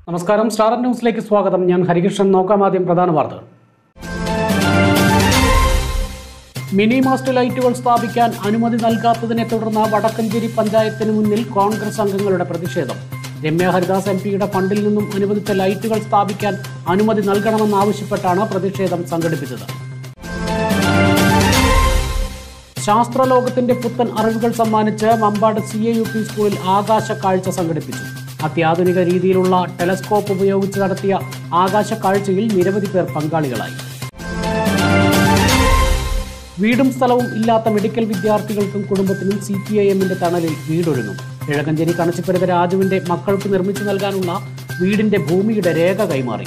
നമസ്കാരം സ്റ്റാർ ന്യൂസിലേക്ക് സ്വാഗതം ഞാൻ ഹരികൃഷ്ണൻ നോക്കാം ആദ്യം പ്രധാന വാർത്തകൾ മിനി മാസ്റ്റ് ലൈറ്റുകൾ സ്ഥാപിക്കാൻ അനുമതി നൽകാത്തതിനെ തുടർന്ന് വടക്കഞ്ചേരി പഞ്ചായത്തിന് മുന്നിൽ കോൺഗ്രസ് അംഗങ്ങളുടെ പ്രതിഷേധം രമ്യ ഹരിദാസ് എം പിയുടെ ഫണ്ടിൽ നിന്നും അനുവദിച്ച ലൈറ്റുകൾ സ്ഥാപിക്കാൻ അനുമതി നൽകണമെന്നാവശ്യപ്പെട്ടാണ് പ്രതിഷേധം സംഘടിപ്പിച്ചത് ശാസ്ത്രലോകത്തിന്റെ പുത്തൻ അറിവുകൾ സമ്മാനിച്ച് Mambad C A U P സ്കൂളിൽ ആകാശ കാഴ്ച സംഘടിപ്പിച്ചു അത്യാധുനിക രീതിയിലുള്ള ടെലസ്കോപ്പ് ഉപയോഗിച്ച് നടത്തിയ ആകാശ കാഴ്ചയിൽ നിരവധി പേർ പങ്കാളികളായി വീടും സ്ഥലവും ഇല്ലാത്ത മെഡിക്കൽ വിദ്യാർത്ഥികൾക്കും കുടുംബത്തിനും സി പി ഐ എമ്മിന്റെ തണലിൽ വീടൊരുങ്ങും കിഴക്കഞ്ചേരി കണച്ചിപ്പരുത രാജുവിന്റെ മക്കൾക്ക് നിർമ്മിച്ചു നൽകാനുള്ള വീടിന്റെ ഭൂമിയുടെ രേഖ കൈമാറി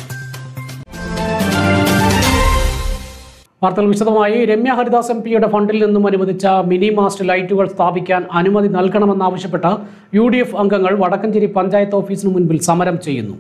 വാർത്തകൾ വിശദമായി രമ്യ ഹരിദാസ് എം പിയുടെ ഫണ്ടിൽ നിന്നും അനുവദിച്ച മിനി മാസ്റ്റ് ലൈറ്റുകൾ സ്ഥാപിക്കാൻ അനുമതി നൽകണമെന്നാവശ്യപ്പെട്ട് യു ഡി എഫ് അംഗങ്ങൾ വടക്കഞ്ചേരി പഞ്ചായത്ത് ഓഫീസിന് മുൻപിൽ സമരം ചെയ്യുന്നു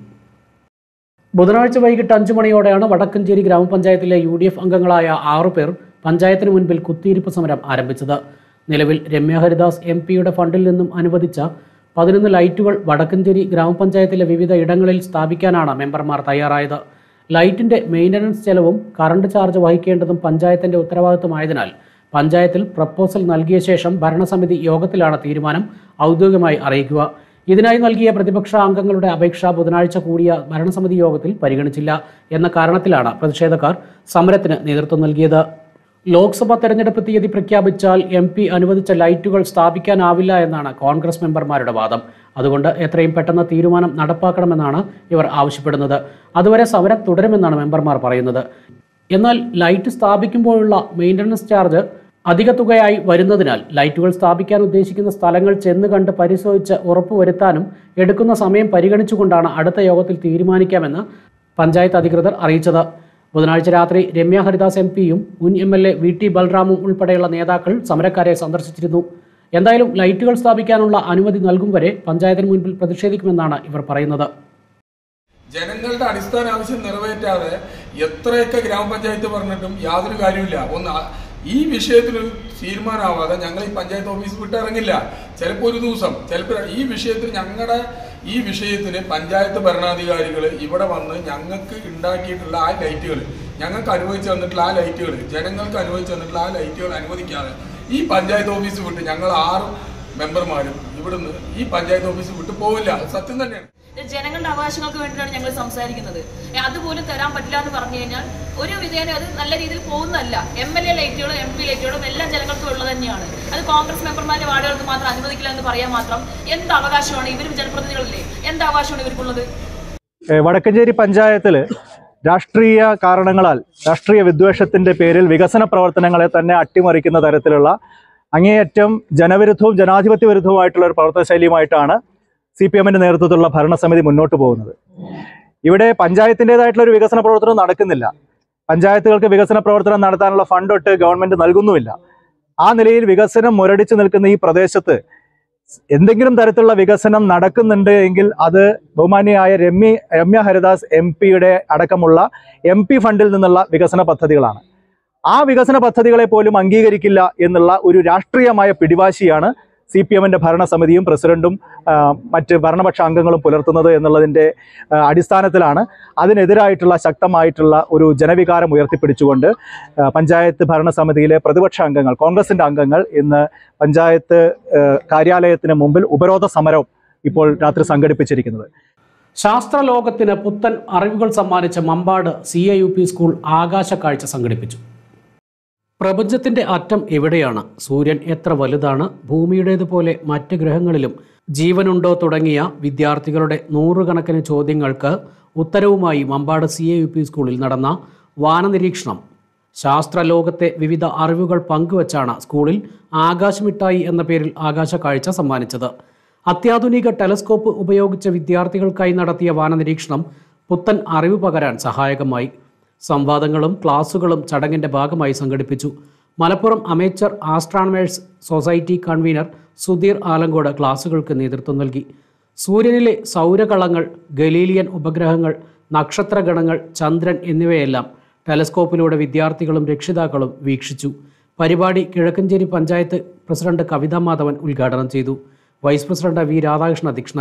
ബുധനാഴ്ച വൈകിട്ട് അഞ്ചു മണിയോടെയാണ് വടക്കഞ്ചേരി ഗ്രാമപഞ്ചായത്തിലെ യു ഡി എഫ് അംഗങ്ങളായ ആറുപേർ പഞ്ചായത്തിന് മുൻപിൽ കുത്തിയിരിപ്പ് സമരം ആരംഭിച്ചത് നിലവിൽ രമ്യ ഹരിദാസ് എം പിയുടെ ഫണ്ടിൽ നിന്നും അനുവദിച്ച പതിനൊന്ന് ലൈറ്റുകൾ വടക്കഞ്ചേരി ഗ്രാമപഞ്ചായത്തിലെ വിവിധ ഇടങ്ങളിൽ സ്ഥാപിക്കാനാണ് മെമ്പർമാർ തയ്യാറായത് ലൈറ്റിന്റെ മെയിൻ്റനൻസ് ചെലവും കറണ്ട് ചാർജ് വഹിക്കേണ്ടതും പഞ്ചായത്തിന്റെ ഉത്തരവാദിത്തമായതിനാൽ പഞ്ചായത്തിൽ പ്രപ്പോസൽ നൽകിയ ശേഷം ഭരണസമിതി യോഗത്തിലാണ് തീരുമാനം ഔദ്യോഗികമായി അറിയിക്കുക ഇതിനായി നൽകിയ പ്രതിപക്ഷ അംഗങ്ങളുടെ അപേക്ഷ ബുധനാഴ്ച കൂടിയ ഭരണസമിതി യോഗത്തിൽ പരിഗണിച്ചില്ല എന്ന കാരണത്തിലാണ് പ്രതിഷേധക്കാർ സമരത്തിന് നേതൃത്വം നൽകിയത് ലോക്സഭാ തെരഞ്ഞെടുപ്പ് തീയതി പ്രഖ്യാപിച്ചാൽ എം പി അനുവദിച്ച ലൈറ്റുകൾ സ്ഥാപിക്കാനാവില്ല എന്നാണ് കോൺഗ്രസ് മെമ്പർമാരുടെ വാദം അതുകൊണ്ട് എത്രയും പെട്ടെന്ന് തീരുമാനം നടപ്പാക്കണമെന്നാണ് ഇവർ ആവശ്യപ്പെടുന്നത് അതുവരെ സമരം തുടരുമെന്നാണ് മെമ്പർമാർ പറയുന്നത് എന്നാൽ ലൈറ്റ് സ്ഥാപിക്കുമ്പോഴുള്ള മെയിൻ്റനൻസ് ചാർജ് അധിക തുകയായി വരുന്നതിനാൽ ലൈറ്റുകൾ സ്ഥാപിക്കാൻ ഉദ്ദേശിക്കുന്ന സ്ഥലങ്ങൾ ചെന്ന് കണ്ട് പരിശോധിച്ച് ഉറപ്പുവരുത്താനും എടുക്കുന്ന സമയം പരിഗണിച്ചുകൊണ്ടാണ് അടുത്ത യോഗത്തിൽ തീരുമാനിക്കാമെന്ന് പഞ്ചായത്ത് അധികൃതർ അറിയിച്ചത് ബുധനാഴ്ച രാത്രി രമ്യ ഹരിദാസ് എം പിയും മുൻ M L A V T ബൽറാമും ഉൾപ്പെടെയുള്ള നേതാക്കൾ സമരക്കാരെ സന്ദർശിച്ചിരുന്നു എന്തായാലും ലൈറ്റുകൾ സ്ഥാപിക്കാനുള്ള അനുമതി നൽകും വരെ പഞ്ചായത്തിന് മുൻപിൽ പ്രതിഷേധിക്കുമെന്നാണ് ഇവർ പറയുന്നത് ജനങ്ങളുടെ അടിസ്ഥാന ആവശ്യം നിറവേറ്റാതെ എത്രയൊക്കെ ഗ്രാമപഞ്ചായത്ത് പറഞ്ഞിട്ടും യാതൊരു കാര്യമില്ല ഒന്ന് ആ- ഈ വിഷയത്തിൽ ഒരു തീരുമാനമാവാതെ ഞങ്ങൾ ഈ പഞ്ചായത്ത് ഓഫീസ് വിട്ട് ഇറങ്ങില്ല ചിലപ്പോൾ ഒരു ദിവസം ചിലപ്പോൾ ഈ വിഷയത്തിൽ ഞങ്ങളുടെ ഈ വിഷയത്തിന് പഞ്ചായത്ത് ഭരണാധികാരികൾ ഇവിടെ വന്ന് ഞങ്ങൾക്ക് ഉണ്ടാക്കിയിട്ടുള്ള ആ ലൈറ്റുകൾ ഞങ്ങൾക്ക് അനുവദിച്ചു തന്നിട്ടുള്ള ആ ലൈറ്റുകൾ ജനങ്ങൾക്ക് അനുവദിച്ചു തന്നിട്ടുള്ള ആ ലൈറ്റുകൾ അനുവദിക്കാതെ ഈ പഞ്ചായത്ത് ഓഫീസ് വിട്ട് ഞങ്ങൾ ആറ് മെമ്പർമാരും ഇവിടുന്ന് ഈ പഞ്ചായത്ത് ഓഫീസ് വിട്ട് പോവില്ല അത് സത്യം തന്നെയാണ് ഇത് ജനങ്ങളുടെ അവകാശങ്ങൾക്ക് വേണ്ടിയിട്ടാണ് ഞങ്ങൾ സംസാരിക്കുന്നത് ഏ, അതുപോലും തരാൻ പറ്റില്ല എന്ന് പറഞ്ഞു കഴിഞ്ഞാൽ ഒരു വിധേന അത് നല്ല രീതിയിൽ പോകുന്നതല്ല എം എൽ എ ലൈറ്റുകളും എം പി ലൈറ്റുകളും എല്ലാം ജനങ്ങൾക്കും ഉള്ളത് തന്നെയാണ് അത് കോൺഗ്രസ് മെമ്പർമാരുടെ വാർഡുകൾക്ക് മാത്രം അനുവദിക്കില്ല എന്ന് പറയാൻ മാത്രം എന്ത് അവകാശമാണ് ഇവരും ജനപ്രതിനിധികളല്ലേ എന്ത് അവകാശമാണ് ഇവർക്കുള്ളത് ഏഹ് വടക്കഞ്ചേരി പഞ്ചായത്തിൽ രാഷ്ട്രീയ കാരണങ്ങളാൽ രാഷ്ട്രീയ വിദ്വേഷത്തിന്റെ പേരിൽ വികസന പ്രവർത്തനങ്ങളെ തന്നെ അട്ടിമറിക്കുന്ന തരത്തിലുള്ള അങ്ങേയറ്റം ജനവിരുദ്ധവും ജനാധിപത്യ വിരുദ്ധവുമായിട്ടുള്ള ഒരു പ്രവർത്തന ശൈലിയുമായിട്ടാണ് സി പി എമ്മിന്റെ നേതൃത്വത്തിലുള്ള ഭരണസമിതി മുന്നോട്ട് പോകുന്നത് ഇവിടെ പഞ്ചായത്തിൻ്റെതായിട്ടുള്ള ഒരു വികസന പ്രവർത്തനം നടക്കുന്നില്ല പഞ്ചായത്തുകൾക്ക് വികസന പ്രവർത്തനം നടത്താനുള്ള ഫണ്ടൊട്ട് ഗവൺമെന്റ് നൽകുന്നുമില്ല ആ നിലയിൽ വികസനം മുരടിച്ചു നിൽക്കുന്ന ഈ പ്രദേശത്ത് എന്തെങ്കിലും തരത്തിലുള്ള വികസനം നടക്കുന്നുണ്ട് എങ്കിൽ അത് ബഹുമാനിയായ രമ്യ രമ്യ ഹരിദാസ് എം പിയുടെ അടക്കമുള്ള എം പി ഫണ്ടിൽ നിന്നുള്ള വികസന പദ്ധതികളാണ് ആ വികസന പദ്ധതികളെ പോലും അംഗീകരിക്കില്ല എന്നുള്ള ഒരു രാഷ്ട്രീയമായ പിടിവാശിയാണ് സി പി എമ്മിന്റെ ഭരണസമിതിയും പ്രസിഡന്റും ആ, മറ്റ് ഭരണപക്ഷ അംഗങ്ങളും പുലർത്തുന്നത് എന്നുള്ളതിന്റെ ആ, അടിസ്ഥാനത്തിലാണ് അതിനെതിരായിട്ടുള്ള ശക്തമായിട്ടുള്ള ഒരു ജനവികാരം ഉയർത്തിപ്പിടിച്ചുകൊണ്ട് ആ, പഞ്ചായത്ത് ഭരണസമിതിയിലെ പ്രതിപക്ഷ അംഗങ്ങൾ കോൺഗ്രസിന്റെ അംഗങ്ങൾ ഇന്ന് പഞ്ചായത്ത് ആ, കാര്യാലയത്തിന് മുമ്പിൽ ഉപരോധ സമരം ഇപ്പോൾ രാത്രി സംഘടിപ്പിച്ചിരിക്കുന്നത് ശാസ്ത്രലോകത്തിന് പുത്തൻ അറിവുകൾ സമ്മാനിച്ച Mambad C A U P school ആകാശ കാഴ്ച സംഘടിപ്പിച്ചു പ്രപഞ്ചത്തിന്റെ അറ്റം എവിടെയാണ് സൂര്യൻ എത്ര വലുതാണ് ഭൂമിയുടേതുപോലെ മറ്റ് ഗ്രഹങ്ങളിലും ജീവനുണ്ടോ തുടങ്ങിയ വിദ്യാർത്ഥികളുടെ നൂറുകണക്കിന് ചോദ്യങ്ങൾക്ക് ഉത്തരവുമായി Mambad C A U P സ്കൂളിൽ നടന്ന വാനനിരീക്ഷണം ശാസ്ത്രലോകത്തെ വിവിധ അറിവുകൾ പങ്കുവച്ചാണ് സ്കൂളിൽ ആകാശമിട്ടായി എന്ന പേരിൽ ആകാശ കാഴ്ച സമ്മാനിച്ചത് അത്യാധുനിക ടെലസ്കോപ്പ് ഉപയോഗിച്ച് വിദ്യാർത്ഥികൾക്കായി നടത്തിയ വാനനിരീക്ഷണം പുത്തൻ അറിവ് പകരാൻ സഹായകമായി സംവാദങ്ങളും ക്ലാസുകളും ചടങ്ങിന്റെ ഭാഗമായി സംഘടിപ്പിച്ചു Malappuram amateur astronomers society convener Sudheer Alangode ക്ലാസുകൾക്ക് നേതൃത്വം നൽകി സൂര്യനിലെ സൗരകളങ്ങൾ ഗലീലിയൻ ഉപഗ്രഹങ്ങൾ നക്ഷത്രഗണങ്ങൾ ചന്ദ്രൻ എന്നിവയെല്ലാം ടെലസ്കോപ്പിലൂടെ വിദ്യാർത്ഥികളും രക്ഷിതാക്കളും വീക്ഷിച്ചു പരിപാടി കിഴക്കഞ്ചേരി പഞ്ചായത്ത് പ്രസിഡന്റ് കവിതാ മാധവൻ ഉദ്ഘാടനം ചെയ്തു വൈസ് പ്രസിഡന്റ് വി രാധാകൃഷ്ണൻ അധ്യക്ഷനായി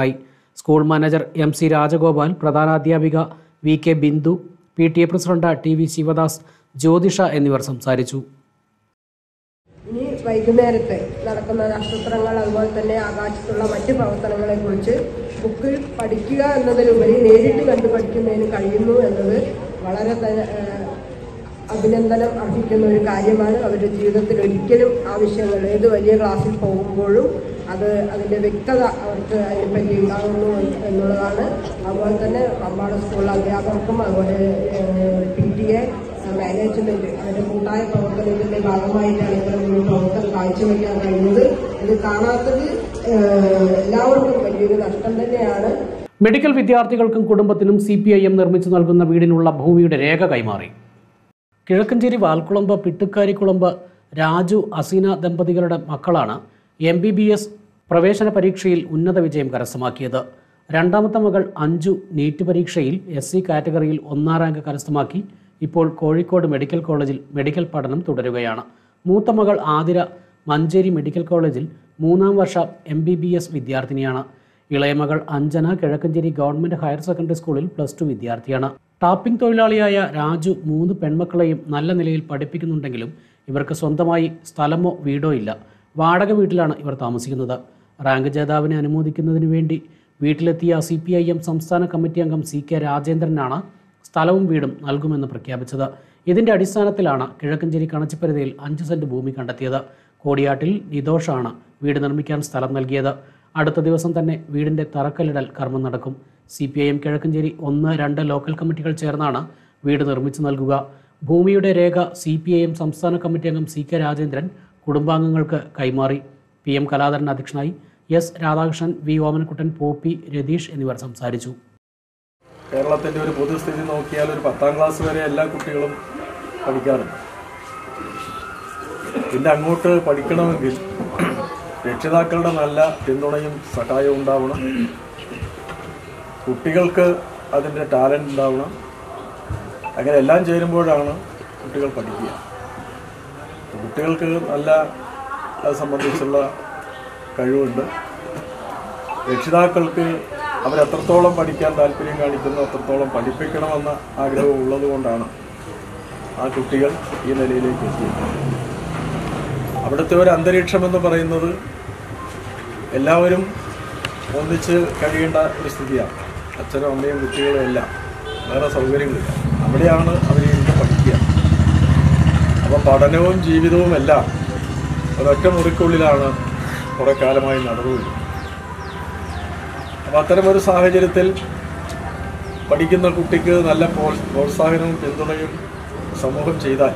school manager M C Rajagopal പ്രധാനാധ്യാപിക V K Bindu P T A president T V Sivadas Jyothisha എന്നിവർ സംസാരിച്ചു ഇനി വൈകുന്നേരത്തെ നടക്കുന്ന നക്ഷത്രങ്ങൾ അതുപോലെ തന്നെ ആകാശത്തുള്ള മറ്റ് പ്രവർത്തനങ്ങളെ കുറിച്ച് ബുക്കിൽ പഠിക്കുക എന്നതിലുപരി നേരിട്ട് കണ്ടു പഠിക്കുന്നതിന് കഴിയുന്നു എന്നത് വളരെ തന്നെ ഏഹ്, അഭിനന്ദനം അർഹിക്കുന്ന ഒരു കാര്യമാണ് അവരുടെ ജീവിതത്തിൽ ഒരിക്കലും ആവശ്യങ്ങൾ ഏത് വലിയ ക്ലാസ്സിൽ പോകുമ്പോഴും അത് അതിൻ്റെ വ്യക്തത അവർക്ക് അതിനെപ്പറ്റി ഉണ്ടാകുന്നു എന്നുള്ളതാണ് അതുപോലെ തന്നെ പമ്പാട് സ്കൂൾ അധ്യാപകർക്കും അതുപോലെ പി ടി എ മാനേജ്മെന്റ് അതിന്റെ കൂട്ടായ പ്രവർത്തനത്തിന്റെ ഭാഗമായിട്ടാണ് ഇത്തരം ഒരു പ്രവർത്തനം കാഴ്ചവെക്കാൻ കഴിയുന്നത് ഇത് കാണാത്തത് ഏഹ്, എല്ലാവർക്കും വലിയൊരു നഷ്ടം തന്നെയാണ് മെഡിക്കൽ വിദ്യാർത്ഥികൾക്കും കുടുംബത്തിനും സി പി ഐ എം നിർമ്മിച്ചു നൽകുന്ന വീടിനുള്ള ഭൂമിയുടെ രേഖ കൈമാറി കിഴക്കഞ്ചേരി വാൽക്കുളമ്പ് പിട്ടുക്കാരിക്കുളമ്പ് രാജു അസീന ദമ്പതികളുടെ മക്കളാണ് എം ബി ബി എസ് പ്രവേശന പരീക്ഷയിൽ ഉന്നത വിജയം കരസ്ഥമാക്കിയത് രണ്ടാമത്തെ മകൾ അഞ്ജു നീറ്റ് പരീക്ഷയിൽ എസ് സി കാറ്റഗറിയിൽ ഒന്നാം റാങ്ക് കരസ്ഥമാക്കി ഇപ്പോൾ കോഴിക്കോട് മെഡിക്കൽ കോളേജിൽ മെഡിക്കൽ പഠനം തുടരുകയാണ് മൂത്ത മകൾ ആതിര മഞ്ചേരി മെഡിക്കൽ കോളേജിൽ മൂന്നാം വർഷ എം ബി ബി എസ് വിദ്യാർത്ഥിനിയാണ് ഇളയമകൾ Anjana Kizhakkanchery government higher secondary സ്കൂളിൽ പ്ലസ് ടു വിദ്യാർത്ഥിയാണ് ടാപ്പിംഗ് തൊഴിലാളിയായ രാജു മൂന്ന് പെൺമക്കളെയും നല്ല നിലയിൽ പഠിപ്പിക്കുന്നുണ്ടെങ്കിലും ഇവർക്ക് സ്വന്തമായി സ്ഥലമോ വീടോ ഇല്ല വാടക വീട്ടിലാണ് ഇവർ താമസിക്കുന്നത് റാങ്ക് ജേതാവിനെ അനുമോദിക്കുന്നതിന് വേണ്ടി വീട്ടിലെത്തിയ സി പി ഐ എം സംസ്ഥാന കമ്മിറ്റി അംഗം സി കെ രാജേന്ദ്രനാണ് സ്ഥലവും വീടും നൽകുമെന്ന് പ്രഖ്യാപിച്ചത് ഇതിന്റെ അടിസ്ഥാനത്തിലാണ് കിഴക്കഞ്ചേരി കണച്ചിപ്പരുതയിൽ അഞ്ച് സെന്റ് ഭൂമി കണ്ടെത്തിയത് കോടിയാട്ടിൽ നിതോഷാണ് വീട് നിർമ്മിക്കാൻ സ്ഥലം നൽകിയത് അടുത്ത ദിവസം തന്നെ വീടിന്റെ തറക്കല്ലിടൽ കർമ്മം നടക്കും C P I M Kizhakkanchery ഒന്ന് രണ്ട് ലോക്കൽ കമ്മിറ്റികൾ ചേർന്നാണ് വീട് നിർമ്മിച്ചു നൽകുക ഭൂമിയുടെ രേഖ സി പി ഐ എം സംസ്ഥാന കമ്മിറ്റി അംഗം സി കെ രാജേന്ദ്രൻ കുടുംബാംഗങ്ങൾക്ക് കൈമാറി പി എം കലാധരൻ അധ്യക്ഷനായി S Radhakrishnan V Omanakuttan Poppy Ratheesh എന്നിവർ സംസാരിച്ചു കേരളത്തിൻ്റെ ഒരു പൊതുസ്ഥിതി നോക്കിയാൽ ഒരു പത്താം ക്ലാസ് വരെ എല്ലാ കുട്ടികളും പഠിക്കാറുണ്ട് പിന്നെ അങ്ങോട്ട് പഠിക്കണമെങ്കിൽ രക്ഷിതാക്കളുടെ നല്ല പിന്തുണയും സഹായവും ഉണ്ടാവണം കുട്ടികൾക്ക് അതിൻ്റെ ടാലൻ്റ് ഉണ്ടാവണം അങ്ങനെ എല്ലാം ചേരുമ്പോഴാണ് കുട്ടികൾ പഠിക്കുക കുട്ടികൾക്ക് നല്ല അത് സംബന്ധിച്ചുള്ള കഴിവുണ്ട് രക്ഷിതാക്കൾക്ക് അവരെത്രത്തോളം പഠിക്കാൻ താല്പര്യം കാണിക്കുന്നു അത്രത്തോളം പഠിപ്പിക്കണമെന്ന ആഗ്രഹം ഉള്ളതുകൊണ്ടാണ് ആ കുട്ടികൾ ഈ നിലയിലേക്ക് എത്തിയത് അവിടുത്തെ ഒരു അന്തരീക്ഷം എന്ന് പറയുന്നത് എല്ലാവരും ഒന്നിച്ച് കഴിയേണ്ട ഒരു സ്ഥിതിയാണ് അച്ഛനും അമ്മയും കുട്ടികളും എല്ലാം വേറെ സൗകര്യങ്ങളില്ല അവിടെയാണ് അവരിരുന്ന് പഠിക്കുക അപ്പോൾ പഠനവും ജീവിതവും എല്ലാം ഒരൊറ്റ മുറിക്കുള്ളിലാണ് കുറേ കാലമായി നടന്നു വരുന്നത് അപ്പം അത്തരമൊരു സാഹചര്യത്തിൽ പഠിക്കുന്ന കുട്ടിക്ക് നല്ല പ്രോത്സ- പ്രോത്സാഹനവും പിന്തുണയും സമൂഹം ചെയ്താൽ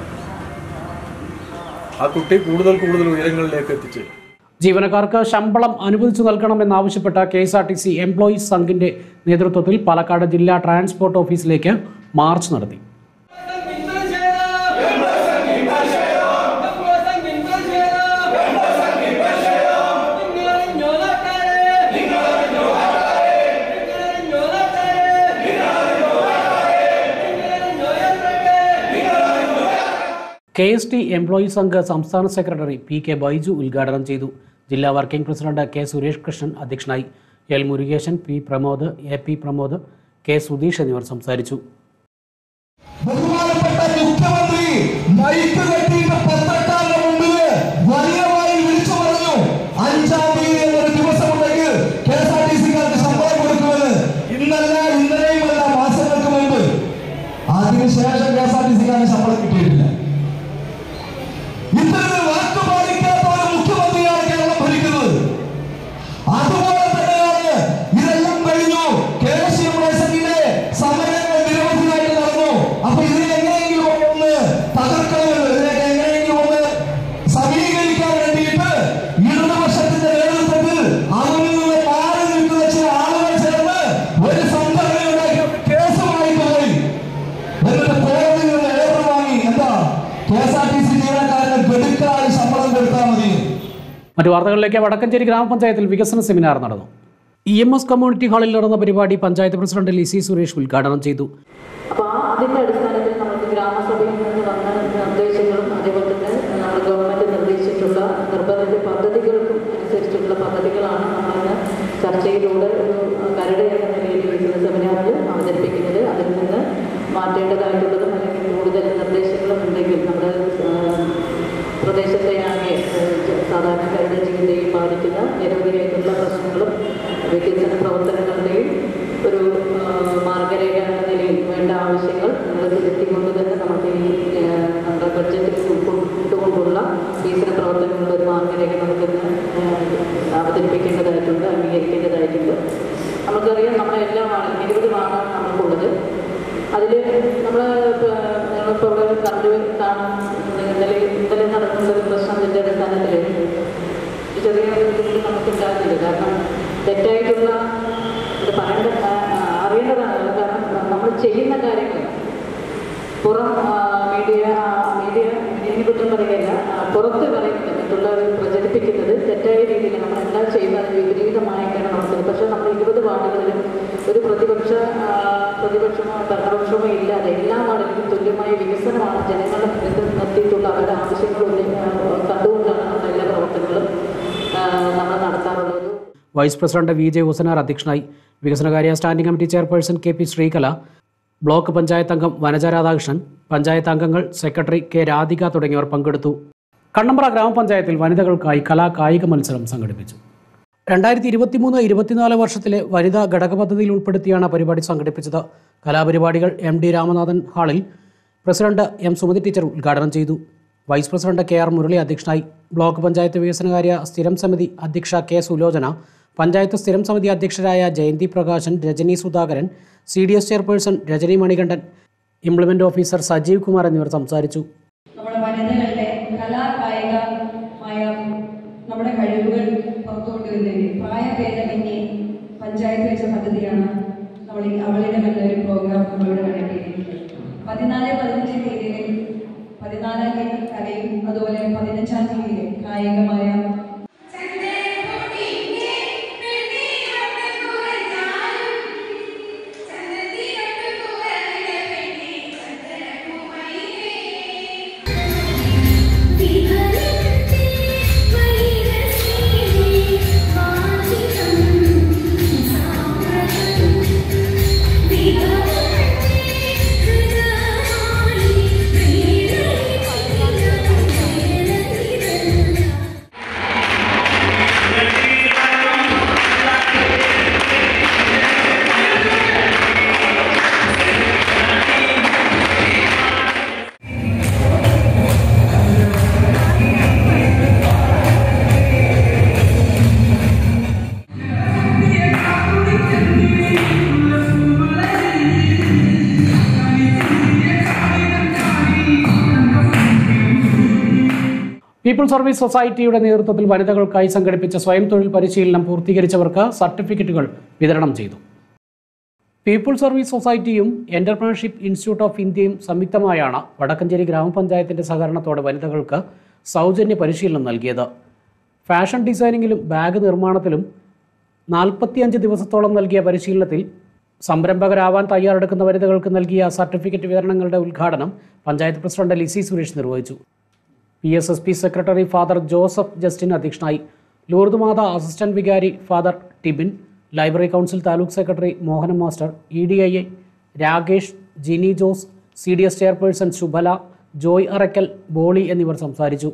ആ കുട്ടി കൂടുതൽ കൂടുതൽ ഉയരങ്ങളിലേക്ക് എത്തിച്ചേരും ജീവനക്കാർക്ക് ശമ്പളം അനുവദിച്ചു നൽകണമെന്നാവശ്യപ്പെട്ട K S R T C employees സംഘിന്റെ നേതൃത്വത്തിൽ പാലക്കാട് ജില്ലാ ട്രാൻസ്പോർട്ട് ഓഫീസിലേക്ക് മാർച്ച് നടത്തി K S T employees Sangh സംസ്ഥാന സെക്രട്ടറി പി കെ ബൈജു ഉദ്ഘാടനം ചെയ്തു ജില്ലാ working president K Suresh Krishnan അധ്യക്ഷനായി L Murugesan P Pramod A P Pramod K Sudheesh എന്നിവർ സംസാരിച്ചു ബഹുമാനപ്പെട്ട മുഖ്യമന്ത്രി മൈക്ക് കെട്ടിയിട്ട് പത്രക്കാരുടെ മുമ്പിൽ വലിയ വായിൽ വിളിച്ചു പറഞ്ഞു അഞ്ചാം തീയതി എന്നൊരു ദിവസം ഉണ്ടെങ്കിൽ കെ എസ് ആർ ടി സിക്കാർക്ക് ശമ്പളം കൊടുക്കുമെന്ന് ഇന്നല്ല ഇന്നലെയുമല്ല മാസങ്ങൾക്ക് മുമ്പ് അതിനുശേഷം കെ എസ് ആർ ടി സിക്കാർക്ക് ശമ്പളം കിട്ടിയിട്ടില്ല ഇത്തരത്തിൽ വാക്ക് പാലിക്കാത്ത ഒരു മുഖ്യമന്ത്രിയാണ് കേരളം ഭരിക്കുന്നത് അതുപോലെ തന്നെയാണ് ഇതെല്ലാം കഴിഞ്ഞു കെ എസ് യു പ്രസിഡന്റിന്റെ സമരങ്ങൾ നിരവധിയായിട്ട് നടന്നു അപ്പൊ ഇതിനെ എങ്ങനെയെങ്കിലും ഒന്ന് തകർക്കണമെന്ന് ഇതിനെ എങ്ങനെയെങ്കിലും ഒന്ന് സമീകരിക്കാൻ വേണ്ടിയിട്ട് ഇടതുപക്ഷത്തിന്റെ നേതൃത്വത്തിൽ അതിൽ നിന്ന് മാറി നിൽക്കുന്ന ചില ആളുകൾ ചേർന്ന് ഒരു സംഘടന ഉണ്ടാക്കി ഒരു കേസുമായിട്ട് പോയി എന്നിട്ട് കോടതിയിൽ നിന്ന് ഏറ് വാങ്ങി എന്താ K S R T C ജീവനക്കാരന് ഗഡുക്കളായി ശമ്പളം കൊടുത്താൽ മതി മറ്റു വാർത്തകളിലേക്ക് വടക്കഞ്ചേരി ഗ്രാമപഞ്ചായത്തിൽ വികസന സെമിനാർ നടന്നു ഇ എം എസ് കമ്മ്യൂണിറ്റി ഹാളിൽ നടന്ന പരിപാടി പഞ്ചായത്ത് പ്രസിഡന്റ് ലിസി സുരേഷ് ഉദ്ഘാടനം ചെയ്തു അപ്പോൾ ആ അതിൻ്റെ അടിസ്ഥാനത്തിൽ നമുക്ക് ഗ്രാമസഭയിൽ നിന്ന് വന്ന നിർദ്ദേശങ്ങളും അതേപോലെ തന്നെ നമ്മുടെ ഗവൺമെൻറ് നിർദ്ദേശിച്ചിട്ടുള്ള നിർബന്ധിത പദ്ധതികൾക്കും അനുസരിച്ചിട്ടുള്ള പദ്ധതികളാണ് നമ്മളിന്ന് ചർച്ചയിലൂടെ ഒരു കരട് പറയേണ്ടതായിട്ടുള്ളതും അല്ലെങ്കിൽ കൂടുതൽ നിർദ്ദേശങ്ങളും ഉണ്ടെങ്കിൽ നമ്മുടെ ആ, പ്രദേശത്തെ ആകെ ഏഹ്, സാധാരണക്കാരുടെ ജീവിതത്തെയും ബാധിക്കുന്ന നിരവധിയായിട്ടുള്ള പ്രശ്നങ്ങളും വികസന പ്രവർത്തനങ്ങളുടെയും ഒരു ആ, മാർഗരേഖ എന്ന നിലയിൽ വേണ്ട ആവശ്യങ്ങൾ നമ്മൾ തിരുത്തിക്കൊണ്ട് തന്നെ നമുക്ക് ഈ ഏഹ്, നമ്മുടെ ബഡ്ജറ്റിൽ ഉൾക്കൊണ്ടുകൊണ്ടുള്ള വികസന പ്രവർത്തനങ്ങളുടെ ഒരു മാർഗരേഖ നമുക്കിന്ന് ഏഹ്, അവതരിപ്പിക്കേണ്ടതായിട്ടുണ്ട് അംഗീകരിക്കേണ്ടതായിട്ടുണ്ട് നമുക്കറിയാം നമ്മുടെ എല്ലാ വാർഡും ഇരുപത് വാർഡാണ് നമുക്കുള്ളത് അതിൽ നമ്മൾ ഞങ്ങളിപ്പോൾ ഇവിടെ കണ്ടു കാണാൻ ഇന്നലെ ഇന്നലെ നടക്കുന്ന ഒരു പ്രശ്നത്തിൻ്റെ അടിസ്ഥാനത്തിൽ ഈ ചെറിയ ബുദ്ധിമുട്ട് നമുക്ക് ഉണ്ടാകുന്നില്ല കാരണം തെറ്റായിട്ടുള്ള ഇത് പറയേണ്ട ആ, അറിയേണ്ടതാണ് കാരണം നമ്മൾ ചെയ്യുന്ന കാര്യങ്ങൾ പുറം ആ, മീഡിയ ആ, മീഡിയ മീഡിയനെ കുറ്റം പറയുകയല്ല ആ, പുറത്ത് പറയുന്നത് മറ്റുള്ളവർ പ്രചരിപ്പിക്കുന്നത് തെറ്റായ രീതിയിൽ നമ്മൾ എന്താ ചെയ്യുന്നത് വിപരീതമായിട്ടാണ് നടക്കുന്നത് പക്ഷേ നമ്മൾ ഇരുപത് വാർഡുകളിലും ഒരു പ്രതിപക്ഷ ആ, പ്രതിപക്ഷമോ ഭരണപക്ഷമോ ഇല്ലാതെ എല്ലാ വാർഡിലും തുല്യമായ വികസനമാണ് ജനങ്ങളുടെ മുന്നിൽ നിർത്തിയിട്ടുള്ള അവരുടെ ആവശ്യങ്ങൾ ഉന്നയി- ആ, കണ്ടുകൊണ്ടാണ് നമ്മുടെ എല്ലാ പ്രവർത്തനങ്ങളും ആ, നമ്മൾ നടത്താറുള്ളത് vice president V J Husanar അധ്യക്ഷനായി വികസനകാര്യ standing committee chairperson K P Sreekala block panchayat അംഗം വനജ രാധാകൃഷ്ണൻ പഞ്ചായത്ത് അംഗങ്ങൾ സെക്രട്ടറി കെ രാധിക തുടങ്ങിയവർ പങ്കെടുത്തു കണ്ണമ്പ്ര ഗ്രാമപഞ്ചായത്തിൽ വനിതകൾക്കായി കലാ കായിക മത്സരം സംഘടിപ്പിച്ചു രണ്ടായിരത്തി ഇരുപത്തിമൂന്ന് ഇരുപത്തിനാല് വർഷത്തിലെ വനിതാ ഘടക പദ്ധതിയിൽ ഉൾപ്പെടുത്തിയാണ് പരിപാടി സംഘടിപ്പിച്ചത് കലാപരിപാടികൾ എം ഡി രാമനാഥൻ ഹാളിൽ പ്രസിഡന്റ് എം സുമതി ടീച്ചർ ഉദ്ഘാടനം ചെയ്തു vice president K R Murali അധ്യക്ഷനായി ബ്ലോക്ക് പഞ്ചായത്ത് വികസനകാര്യ സ്ഥിരം സമിതി അധ്യക്ഷ കെ സുലോചന പഞ്ചായത്ത് സ്ഥിരം സമിതി അധ്യക്ഷരായ Jayanthi Prakashan Rajani Sudhakaran C D S chairperson Rajani Manikandan implement officer Sajeev Kumar എന്നിവർ സംസാരിച്ചു നമ്മുടെ വനിതകളുടെ കലാകായികമായ നമ്മുടെ കഴിവുകൾ പുറത്തുകൊണ്ടുവരുന്നതിന് പ്രായഭേദമന്യേ പഞ്ചായത്ത് വെച്ച പദ്ധതിയാണ് നമ്മൾ ഈ അവളിടം എന്നൊരു പ്രോഗ്രാം നമ്മളിവിടെ കണ്ടക്ട് ചെയ്തിട്ടുള്ളത് പതിനാല് പതിനഞ്ച് തീയതികളിൽ പതിനാലാം തീയതി കലയും അതുപോലെ പതിനഞ്ചാം തീയതി കായികമായ പീപ്പിൾ സർവീസ് സൊസൈറ്റിയുടെ നേതൃത്വത്തിൽ വനിതകൾക്കായി സംഘടിപ്പിച്ച സ്വയം തൊഴിൽ പരിശീലനം പൂർത്തീകരിച്ചവർക്ക് സർട്ടിഫിക്കറ്റുകൾ വിതരണം ചെയ്തു പീപ്പിൾ സർവീസ് സൊസൈറ്റിയും എന്റർപ്രണർഷിപ്പ് ഇൻസ്റ്റിറ്റ്യൂട്ട് ഓഫ് ഇന്ത്യയും സംയുക്തമായാണ് വടക്കഞ്ചേരി ഗ്രാമപഞ്ചായത്തിന്റെ സഹകരണത്തോടെ വനിതകൾക്ക് സൗജന്യ പരിശീലനം നൽകിയത് ഫാഷൻ ഡിസൈനിങ്ങിലും ബാഗ് നിർമ്മാണത്തിലും നാൽപ്പത്തിയഞ്ച് ദിവസത്തോളം നൽകിയ പരിശീലനത്തിൽ സംരംഭകരാവാൻ തയ്യാറെടുക്കുന്ന വനിതകൾക്ക് നൽകിയ സർട്ടിഫിക്കറ്റ് വിതരണങ്ങളുടെ ഉദ്ഘാടനം പഞ്ചായത്ത് പ്രസിഡന്റ് ലിസി സുരേഷ് നിർവഹിച്ചു P S S P secretary father Joseph Justin അധ്യക്ഷനായി ലൂർദ് മാത അസിസ്റ്റന്റ് വികാരി father Tibin library council taluk secretary Mohanan master E D I A Rakesh Jini Jose C D S chairperson Shubhala Joy Arakkal Boli എന്നിവർ സംസാരിച്ചു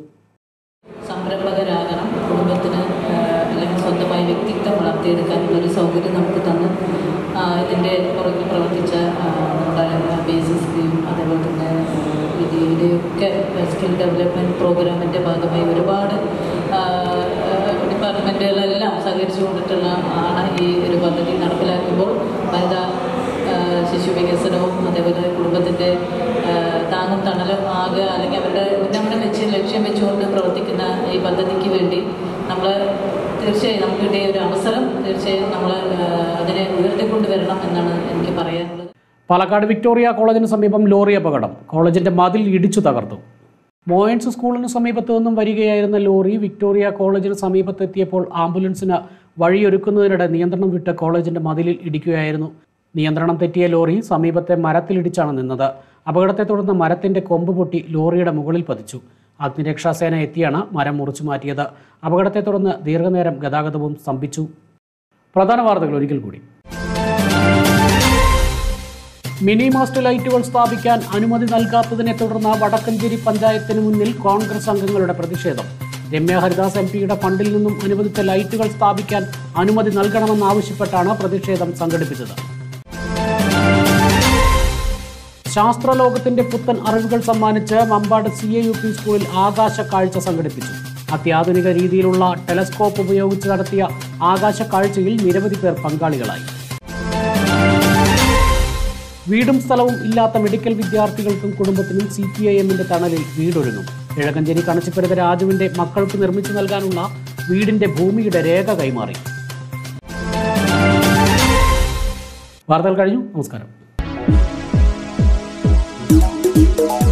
സംരംഭകരാകണം കുടുംബത്തിന് ആ, അല്ലെങ്കിൽ സ്വന്തമായി വ്യക്തിത്വം വളർത്തിയെടുക്കാനുള്ള ഒരു സൗകര്യം നമുക്ക് തന്ന് ആ, ഇതിൻ്റെ പുറകിൽ പ്രവർത്തിച്ച ആ, നമ്മുടെ ബി എസ് എസ് പിയും അതേപോലെ തന്നെ ഇതിൻ്റെയൊക്കെ സ്കിൽ ഡെവലപ്മെൻറ്റ് പ്രോഗ്രാമിൻ്റെ ഭാഗമായി ഒരുപാട് ആ, ആ, ഡിപ്പാർട്ട്മെൻറ്റുകളെല്ലാം സഹകരിച്ചു കൊണ്ടിട്ടുള്ള ആണ് ഈ ഒരു പദ്ധതി നടപ്പിലാക്കുമ്പോൾ വനിതാ ആ, ശിശു വികസനവും അതേപോലെ കുടുംബത്തിൻ്റെ ആ, താങ്ങും തണലും ആകുക അല്ലെങ്കിൽ അവരുടെ ഉന്നമനം വെച്ച് ലക്ഷ്യം വെച്ചുകൊണ്ട് പ്രവർത്തിക്കുന്ന ഈ പദ്ധതിക്ക് വേണ്ടി നമ്മൾ തീർച്ചയായും നമുക്ക് കിട്ടിയ ഒരു അവസരം തീർച്ചയായും നമ്മൾ അതിനെ ഉയർത്തിക്കൊണ്ടുവരണം എന്നാണ് എനിക്ക് പറയാനുള്ളത് പാലക്കാട് വിക്ടോറിയ കോളേജിന് സമീപം ലോറി അപകടം കോളേജിന്റെ മതിൽ ഇടിച്ചു തകർത്തു മോയൻസ് സ്കൂളിന് സമീപത്തു നിന്നും വരികയായിരുന്ന ലോറി വിക്ടോറിയ കോളേജിന് സമീപത്തെത്തിയപ്പോൾ ആംബുലൻസിന് വഴിയൊരുക്കുന്നതിനിടെ നിയന്ത്രണം വിട്ട് കോളേജിന്റെ മതിലിൽ ഇടിക്കുകയായിരുന്നു നിയന്ത്രണം തെറ്റിയ ലോറി സമീപത്തെ മരത്തിലിടിച്ചാണ് നിന്നത് അപകടത്തെ തുടർന്ന് മരത്തിന്റെ കൊമ്പ് പൊട്ടി ലോറിയുടെ മുകളിൽ പതിച്ചു അഗ്നിരക്ഷാസേന എത്തിയാണ് മരം മുറിച്ചു മാറ്റിയത് അപകടത്തെ തുടർന്ന് ദീർഘനേരം ഗതാഗതവും സ്തംഭിച്ചു പ്രധാന വാർത്തകൾ ഒരിക്കൽ കൂടി മിനി മാസ്റ്റ് ലൈറ്റുകൾ സ്ഥാപിക്കാൻ അനുമതി നൽകാത്തതിനെ തുടർന്ന് വടക്കഞ്ചേരി പഞ്ചായത്തിന് മുന്നിൽ കോൺഗ്രസ് അംഗങ്ങളുടെ പ്രതിഷേധം രമ്യ ഹരിദാസ് എം പിയുടെ ഫണ്ടിൽ നിന്നും അനുവദിച്ച ലൈറ്റുകൾ സ്ഥാപിക്കാൻ അനുമതി നൽകണമെന്നാവശ്യപ്പെട്ടാണ് പ്രതിഷേധം സംഘടിപ്പിച്ചത് ശാസ്ത്രലോകത്തിന്റെ പുത്തൻ അറിവുകൾ സമ്മാനിച്ച് Mambad C A U P സ്കൂളിൽ ആകാശ കാഴ്ച സംഘടിപ്പിച്ചു അത്യാധുനിക രീതിയിലുള്ള ടെലസ്കോപ്പ് ഉപയോഗിച്ച് നടത്തിയ ആകാശ കാഴ്ചയിൽ നിരവധി പേർ പങ്കാളികളായി വീടും സ്ഥലവും ഇല്ലാത്ത മെഡിക്കൽ വിദ്യാർത്ഥികൾക്കും കുടുംബത്തിനും സി പി ഐ എമ്മിന്റെ തണലിൽ വീടൊരുങ്ങും കിഴക്കഞ്ചേരി കണച്ചിപ്പരുത രാജുവിന്റെ മക്കൾക്ക് നിർമ്മിച്ചു നൽകാനുള്ള വീടിന്റെ ഭൂമിയുടെ രേഖ കൈമാറി വാർത്തകൾ കഴിഞ്ഞു നമസ്കാരം